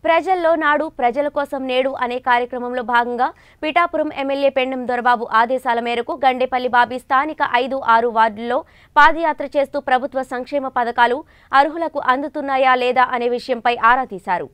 ప్రజల్లో నాడు ప్రజల కోసం నేడు అనే కార్యక్రమంలో భాగంగా పిఠాపురం ఎమ్మెల్యే పెండెం దొరబాబు ఆదేశాల మేరకు గండేపల్లి బాబీ స్థానిక ఐదు ఆరు వార్డుల్లో పాదయాత్ర చేస్తూ ప్రభుత్వ సంక్షేమ పథకాలు అర్హులకు అందుతున్నాయా లేదా అనే విషయంపై ఆరా తీశారు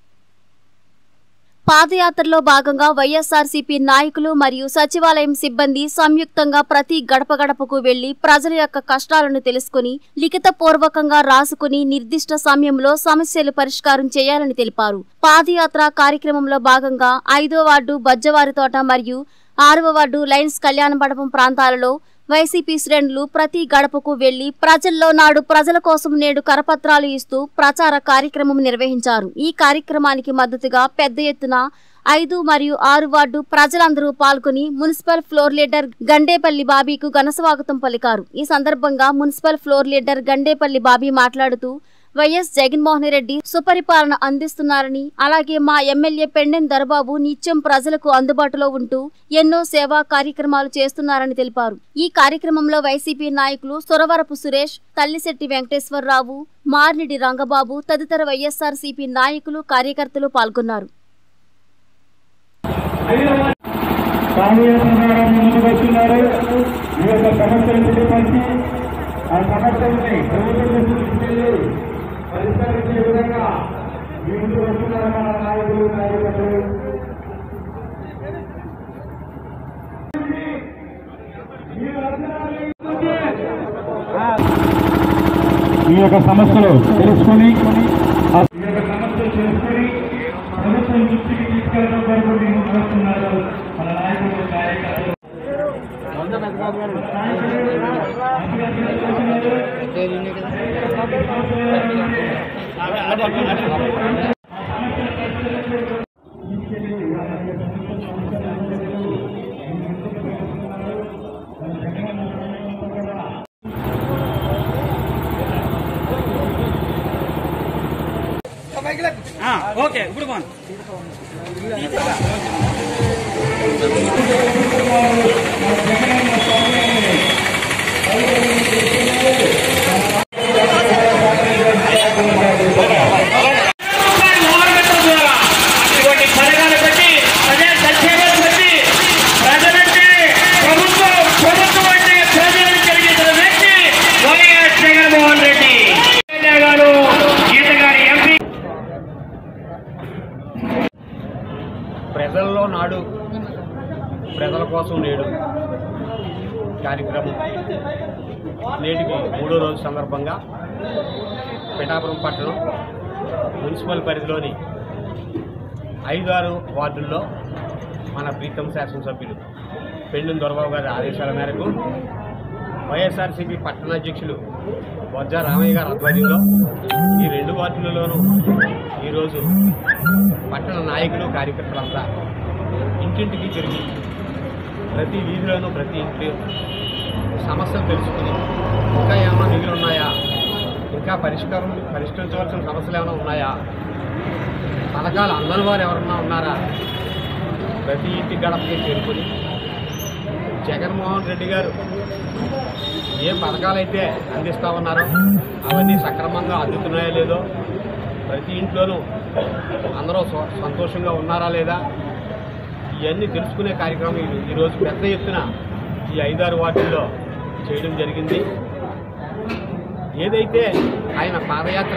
పాదయాత్రలో భాగంగా వైఎస్ఆర్సీపీ నాయకులు మరియు సచివాలయం సిబ్బంది సంయుక్తంగా ప్రతి గడప గడపకు వెళ్లి ప్రజల యొక్క కష్టాలను తెలుసుకుని లిఖితపూర్వకంగా రాసుకుని నిర్దిష్ట సమయంలో సమస్యలు పరిష్కారం చేయాలని తెలిపారు పాదయాత్ర కార్యక్రమంలో భాగంగా ఐదో వార్డు బజ్జవారి తోట మరియు ఆరవ వార్డు లయన్స్ కళ్యాణ మండపం ప్రాంతాలలో వైసీపీ శ్రేణులు ప్రతి గడపకు వెళ్లి ప్రజల్లో నాడు ప్రజల కోసం నేడు కరపత్రాలు ఇస్తూ ప్రచార కార్యక్రమం నిర్వహించారు ఈ కార్యక్రమానికి మద్దతుగా పెద్ద ఎత్తున ఐదు మరియు ఆరు వార్డు ప్రజలందరూ పాల్గొని మున్సిపల్ ఫ్లోర్ లీడర్ గండేపల్లి బాబీకు ఘనస్వాగతం పలికారు ఈ సందర్భంగా municipal floor leader Gandepalli Bobby మాట్లాడుతూ వైఎస్ జగన్మోహన్ రెడ్డి సుపరిపాలన అందిస్తున్నారని అలాగే మా ఎమ్మెల్యే పెండెన్ దర్బాబు నిత్యం ప్రజలకు అందుబాటులో ఉంటూ ఎన్నో సేవా కార్యక్రమాలు చేస్తున్నారని తెలిపారు ఈ కార్యక్రమంలో వైసీపీ నాయకులు సురవరపు సురేష్ తల్లిశెట్టి వెంకటేశ్వరరావు మార్నిడి రంగబాబు తదితర వైఎస్ఆర్ నాయకులు కార్యకర్తలు పాల్గొన్నారు పాదయాత్ర ద్వారా ముందుకు వస్తున్నారు ఈ యొక్క సమస్యలు తెలియపరిచి ఆ సమస్యల్ని ప్రభుత్వం దృష్టికి తీసుకెళ్లి పరిష్కరించే విధంగా మీ ముందుకు వస్తున్నారు మన నాయకులు కార్యకర్తలు ఈ యొక్క సమస్యలు తెలుసుకొని ఆ ఈ యొక్క సమస్యలు తెలుసుకొని ప్రభుత్వం దృష్టికి తీసుకెళ్ళడం కొరకు మీ ముందుకు వస్తున్నారు మన నాయకులు కార్యకర్తలు ఓకే ఇప్పుడు బాగుంది ఇటువంటి పథకాలు పెట్టి ప్రజా సంక్షేమాలు పెట్టి ప్రజలంటే ప్రభుత్వం ప్రభుత్వం అంటే ప్రజలను కలిగించిన వ్యక్తి వైఎస్ జగన్మోహన్ రెడ్డి ఎమ్మెల్యే గారు గీత గారి ఎంపీ ప్రజల్లో నాడు ప్రజల కోసం నేడు కార్యక్రమం నేటికి మూడో రోజు సందర్భంగా పిఠాపురం పట్టణం మున్సిపల్ పరిధిలోని ఐదు ఆరు వార్డుల్లో మన ప్రీతం శాసనసభ్యులు పెండు దొరబాబు గారి ఆదేశాల మేరకు వైఎస్ఆర్సీపీ పట్టణ అధ్యక్షులు వజ్జా రామయ్య గారి ఆధ్వర్యంలో ఈ రెండు వార్డులలోనూ ఈరోజు పట్టణ నాయకులు కార్యకర్తలంతా ఇంటింటికి తిరిగి ప్రతి వీధిలోనూ ప్రతి ఇంటి సమస్యలు తెలుసుకుని ఇంకా ఏమైనా మిగిలి ఉన్నాయా ఇంకా పరిష్కారం పరిష్కరించవలసిన సమస్యలు ఏమైనా ఉన్నాయా పథకాలు అందని వారు ఎవరన్నా ఉన్నారా ప్రతి ఇంటి గడపకి చేరుకొని జగన్మోహన్ రెడ్డి గారు ఏ పథకాలైతే అందిస్తా ఉన్నారో అవన్నీ సక్రమంగా అందుతున్నాయో లేదో ప్రతి ఇంట్లోనూ అందరూ స్వ- సంతోషంగా ఉన్నారా లేదా ఇవన్నీ తెలుసుకునే కార్యక్రమం ఈ- ఈరోజు పెద్ద ఎత్తున ఈ ఐదారు వార్డుల్లో చేయడం జరిగింది ఏదైతే ఆయన పాదయాత్ర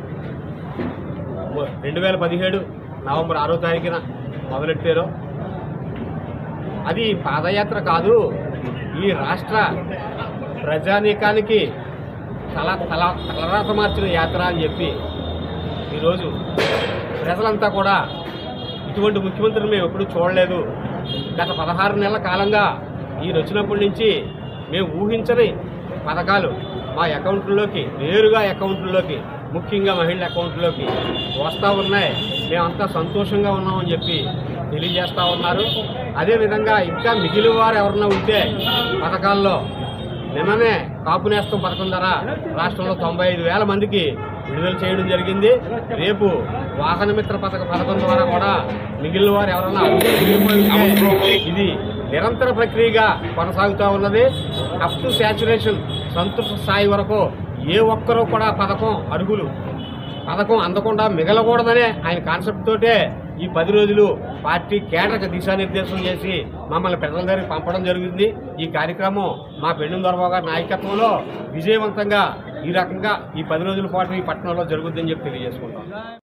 రెండు వేల పదిహేడు నవంబర్ ఆరో తారీఖున మొదలెట్టారో అది పాదయాత్ర కాదు ఈ రాష్ట్ర ప్రజానీకానికి తల తల తలరాత మార్చిన యాత్ర అని చెప్పి ఈరోజు ప్రజలంతా కూడా ఇటువంటి ముఖ్యమంత్రిని మేము ఎప్పుడూ చూడలేదు గత పదహారు నెలల కాలంగా ఈయన వచ్చినప్పటి నుంచి మేము ఊహించని పథకాలు మా అకౌంట్లోకి నేరుగా అకౌంట్లోకి ముఖ్యంగా మహిళల అకౌంట్లోకి వస్తూ ఉన్నాయి మేమంతా సంతోషంగా ఉన్నామని చెప్పి తెలియజేస్తూ ఉన్నారు అదేవిధంగా ఇంకా మిగిలిన వారు ఎవరన్నా ఉంటే పథకాల్లో నిన్ననే కాపు నేస్తం పథకం ద్వారా రాష్ట్రంలో తొంభై ఐదు వేల మందికి విడుదల చేయడం జరిగింది రేపు వాహన మిత్ర పథక పథకం ద్వారా కూడా మిగిలిన వారు ఎవరన్నా ఉంటే ఇది నిరంతర ప్రక్రియగా కొనసాగుతూ ఉన్నది అప్ టు శాచురేషన్ సంతృప్త స్థాయి వరకు ఏ ఒక్కరూ కూడా పథకం అర్హులు పథకం అందకుండా మిగలకూడదనే ఆయన కాన్సెప్ట్ తోటే ఈ పది రోజులు పార్టీ కేంద్రకు దిశానిర్దేశం చేసి మమ్మల్ని ప్రజల దగ్గరికి పంపడం జరిగింది ఈ కార్యక్రమం మా పెండు దొరబాబు గారి నాయకత్వంలో విజయవంతంగా ఈ రకంగా ఈ పది రోజుల పాటు ఈ పట్టణంలో జరుగుతుందని చెప్పి తెలియజేసుకుంటాం